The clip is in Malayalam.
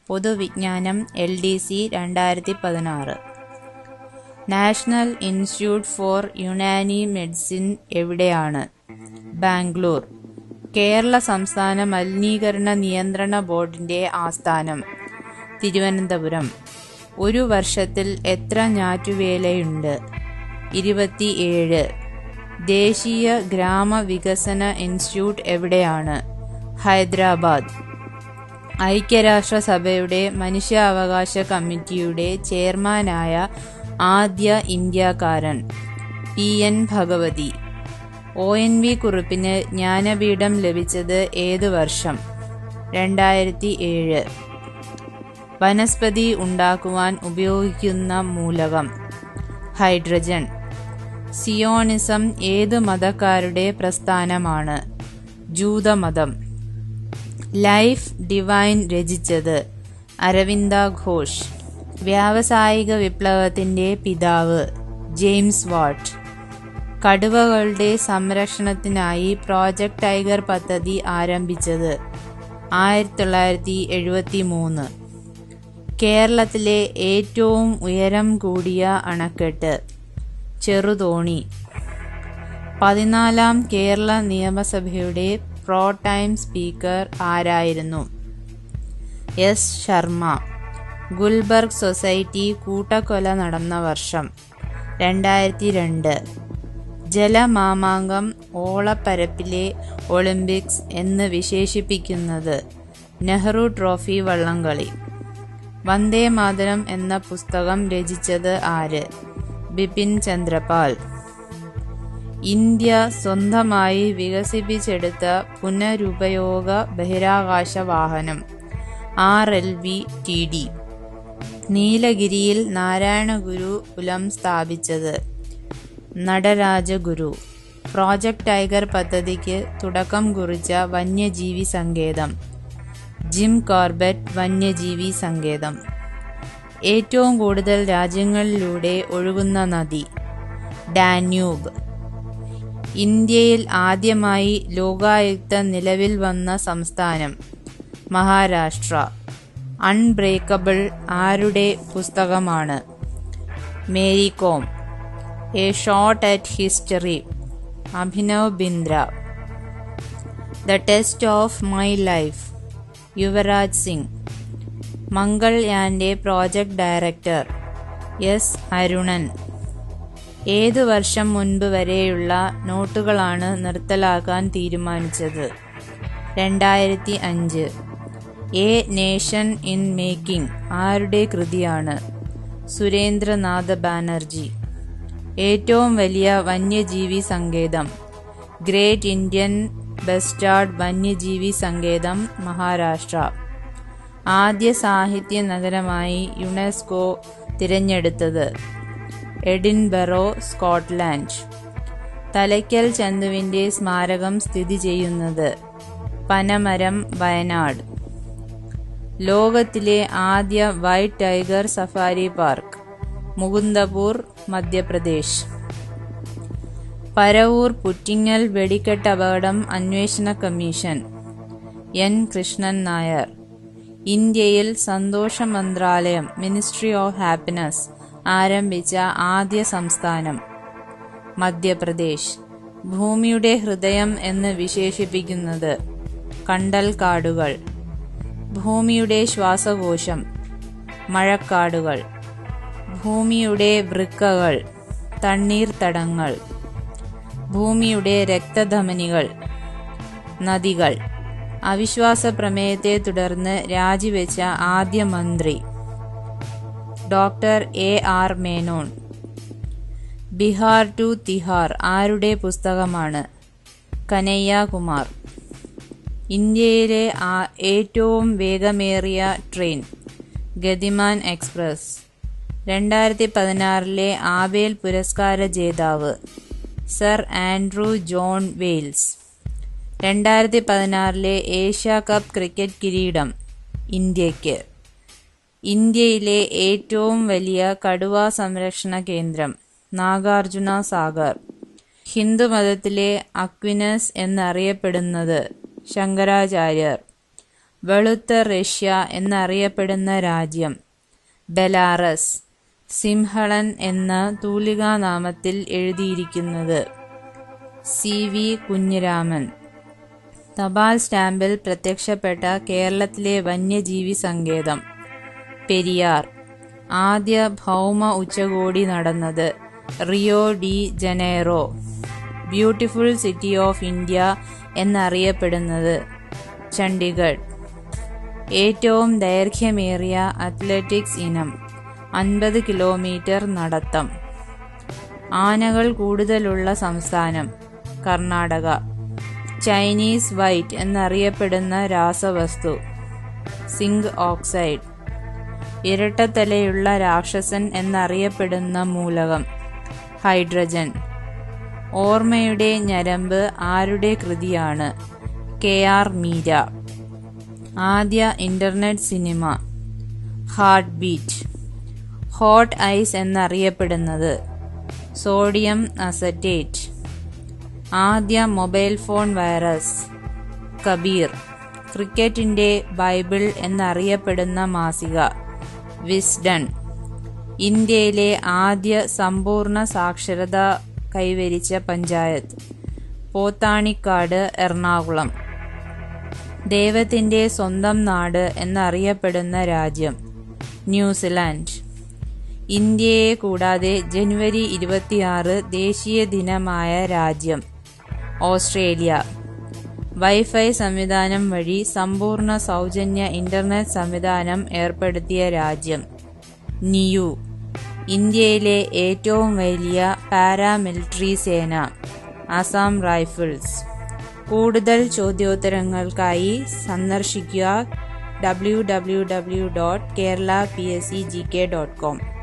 പൊതുവിജ്ഞാനം എൽ ഡി സി രണ്ടായിരത്തി പതിനാറ് national institute for Unani medicine എവിടെയാണ് ബാംഗ്ലൂർ കേരള സംസ്ഥാന മലിനീകരണ നിയന്ത്രണ ബോർഡിന്റെ ആസ്ഥാനം തിരുവനന്തപുരം ഒരു വർഷത്തിൽ എത്ര ഞാറ്റുവേലയുണ്ട് ഇരുപത്തിയേഴ് ദേശീയ ഗ്രാമവികസന ഇൻസ്റ്റിറ്റ്യൂട്ട് എവിടെയാണ് ഹൈദരാബാദ് ഐക്യരാഷ്ട്രസഭയുടെ മനുഷ്യാവകാശ കമ്മിറ്റിയുടെ ചെയർമാനായ ആദ്യ ഇന്ത്യക്കാരൻ P N Bhagwati O N V കുറുപ്പിന് ജ്ഞാനപീഠം ലഭിച്ചത് ഏതു വർഷം രണ്ടായിരത്തി ഏഴ് വനസ്പതി ഉണ്ടാക്കുവാൻ ഉപയോഗിക്കുന്ന മൂലകം ഹൈഡ്രജൻ സിയോണിസം ഏത് മതക്കാരുടെ പ്രസ്ഥാനമാണ് ജൂതമതം ലൈഫ് ഡിവൈൻ രചിച്ചത് അരവിന്ദ ഘോഷ് വ്യാവസായിക വിപ്ലവത്തിന്റെ പിതാവ് ജെയിംസ് വാട്ട് കടുവകളുടെ സംരക്ഷണത്തിനായി പ്രോജക്ട് ടൈഗർ പദ്ധതി ആരംഭിച്ചത് ആയിരത്തി തൊള്ളായിരത്തി എഴുപത്തി മൂന്ന് കേരളത്തിലെ ഏറ്റവും ഉയരം കൂടിയ അണക്കെട്ട് ചെറുതോണി പതിനാലാം കേരള നിയമസഭയുടെ പ്രോ ടൈം സ്പീക്കർ ആരായിരുന്നു എസ് ശർമ്മ ഗുൽബർഗ് സൊസൈറ്റി കൂട്ടക്കൊല നടന്ന വർഷം രണ്ടായിരത്തി രണ്ട് ജലമാമാങ്കം ഓളപ്പരപ്പിലെ ഒളിമ്പിക്സ് എന്ന് വിശേഷിപ്പിക്കുന്നത് നെഹ്റു ട്രോഫി വള്ളംകളി വന്ദേ മാതരം എന്ന പുസ്തകം രചിച്ചത് ആര് ബിപിൻ ചന്ദ്രപാൽ ഇന്ത്യ സ്വന്തമായി വികസിപ്പിച്ചെടുത്ത പുനരുപയോഗ ബഹിരാകാശ വാഹനം R L V T D നീലഗിരിയിൽ നാരായണഗുരു കുലം സ്ഥാപിച്ചത് നടരാജഗുരു പ്രോജക്ട് ടൈഗർ പദ്ധതിക്ക് തുടക്കം കുറിച്ച വന്യജീവി സങ്കേതം ജിം കോർബറ്റ് വന്യജീവി സങ്കേതം ഏറ്റവും കൂടുതൽ രാജ്യങ്ങളിലൂടെ ഒഴുകുന്ന നദി ഡാന്യൂബ് ഇന്ത്യയിൽ ആദ്യമായി ലോകായുക്ത നിലവിൽ വന്ന സംസ്ഥാനം മഹാരാഷ്ട്ര അൺബ്രേക്കബിൾ ആരുടെ പുസ്തകമാണ് Mary Kom a shot at history Abhinav Bindra the test of my life Yuvraj Singh മംഗൾയാന്റെ പ്രോജക്ട് ഡയറക്ടർ എസ് അരുണൻ ഏതു വർഷം മുൻപ് വരെയുള്ള നോട്ടുകളാണ് നിർത്തലാക്കാൻ തീരുമാനിച്ചത് രണ്ടായിരത്തി അഞ്ച് എ നേഷൻ ഇൻ മേക്കിംഗ് ആരുടെ കൃതിയാണ് സുരേന്ദ്രനാഥ ബാനർജി ഏറ്റവും വലിയ വന്യജീവി സങ്കേതം ഗ്രേറ്റ് ഇന്ത്യൻ ബെസ്റ്റാർഡ് വന്യജീവി സങ്കേതം മഹാരാഷ്ട്ര ആദ്യ സാഹിത്യ നഗരമായി യുനെസ്കോ തിരഞ്ഞെടുത്തത് എഡിൻബറോ സ്കോട്ട്ലാൻഡ് തലയ്ക്കൽ ചന്തുവിന്റെ സ്മാരകം സ്ഥിതി ചെയ്യുന്നത് പനമരം വയനാട് ലോകത്തിലെ ആദ്യ white tiger safari park Mukundpur Madhya Pradesh Paravur Puttingal വെടിക്കെട്ട് അപകടം അന്വേഷണ കമ്മീഷൻ എൻ കൃഷ്ണൻ നായർ ഇന്ത്യയിൽ സന്തോഷ മന്ത്രാലയം മിനിസ്ട്രി ഓഫ് ഹാപ്പിനെസ് ആരംഭിച്ച ആദ്യ സംസ്ഥാനം മധ്യപ്രദേശ് ഭൂമിയുടെ ഹൃദയം എന്ന് വിശേഷിപ്പിക്കുന്നത് കണ്ടൽക്കാടുകൾ ഭൂമിയുടെ ശ്വാസകോശം മഴക്കാടുകൾ ഭൂമിയുടെ വൃക്കകൾ തണ്ണീർത്തടങ്ങൾ ഭൂമിയുടെ രക്തധമനികൾ നദികൾ അവിശ്വാസ പ്രമേയത്തെ തുടർന്ന് രാജിവെച്ച ആദ്യ മന്ത്രി doctor A R Menon Bihar to Tihar ആരുടെ പുസ്തകമാണ് കനയ്യ കുമാർ ഇന്ത്യയിലെ ഏറ്റവും വേഗമേറിയ ട്രെയിൻ ഗതിമാൻ എക്സ്പ്രസ് രണ്ടായിരത്തി പതിനാറിലെ ആബേൽ പുരസ്കാര ജേതാവ് സർ ആൻഡ്രൂ ജോൺ വെയിൽസ് രണ്ടായിരത്തി പതിനാറിലെ ഏഷ്യ കപ്പ് ക്രിക്കറ്റ് കിരീടം ഇന്ത്യയ്ക്ക് ഇന്ത്യയിലെ ഏറ്റവും വലിയ കടുവ സംരക്ഷണ കേന്ദ്രം നാഗാർജുന സാഗർ ഹിന്ദുമതത്തിലെ അക്വിനസ് എന്നറിയപ്പെടുന്നത് ശങ്കരാചാര്യർ വെളുത്ത റഷ്യ എന്നറിയപ്പെടുന്ന രാജ്യം ബെലാറസ് സിംഹളൻ എന്ന തൂലികാനാമത്തിൽ എഴുതിയിരിക്കുന്നത് സി വി കുഞ്ഞിരാമൻ തപാൽ സ്റ്റാമ്പിൽ പ്രത്യക്ഷപ്പെട്ട കേരളത്തിലെ വന്യജീവി സങ്കേതം പെരിയാർ ആദ്യ ഭൗമ ഉച്ചകോടി നടന്നത് Rio de Janeiro beautiful city of India എന്നറിയപ്പെടുന്നത് ചണ്ഡീഗഡ് ഏറ്റവും ദൈർഘ്യമേറിയ അത്ലറ്റിക്സ് ഇനം അൻപത് കിലോമീറ്റർ നടത്തം ആനകൾ കൂടുതലുള്ള സംസ്ഥാനം കർണാടക ചൈനീസ് വൈറ്റ് എന്നറിയപ്പെടുന്ന രാസവസ്തു സിങ്ക് ഓക്സൈഡ് ഇരട്ടത്തലയുള്ള രാക്ഷസൻ എന്നറിയപ്പെടുന്ന മൂലകം ഹൈഡ്രജൻ ഓർമ്മയുടെ ഞരമ്പ് ആരുടെ കൃതിയാണ് കെ ആർ മീര ആദ്യ internet cinema heart beat hot ice എന്നറിയപ്പെടുന്നത് സോഡിയം അസറ്റേറ്റ് ആദ്യ മൊബൈൽ ഫോൺ വൈറസ് കബീർ ക്രിക്കറ്റിന്റെ ബൈബിൾ എന്നറിയപ്പെടുന്ന മാസിക വിസ്ഡൺ ഇന്ത്യയിലെ ആദ്യ സമ്പൂർണ്ണ സാക്ഷരത കൈവരിച്ച പഞ്ചായത്ത് പോത്താണിക്കാട് എറണാകുളം ദൈവത്തിന്റെ സ്വന്തം നാട് എന്നറിയപ്പെടുന്ന രാജ്യം ന്യൂസിലാൻഡ് ഇന്ത്യയെ കൂടാതെ ജനുവരി ഇരുപത്തിയാറ് ദേശീയ ദിനമായ രാജ്യം ഓസ്ട്രേലിയ വൈഫൈ സംവിധാനം വഴി സമ്പൂർണ്ണ സൗജന്യ ഇന്റർനെറ്റ് സംവിധാനം ഏർപ്പെടുത്തിയ രാജ്യം നിയു ഇന്ത്യയിലെ ഏറ്റവും വലിയ പാരാമിലിറ്ററി സേന അസം റൈഫിൾസ് കൂടുതൽ ചോദ്യോത്തരങ്ങൾക്കായി സന്ദർശിക്കുക W W W dot Kerala P S C G K dot com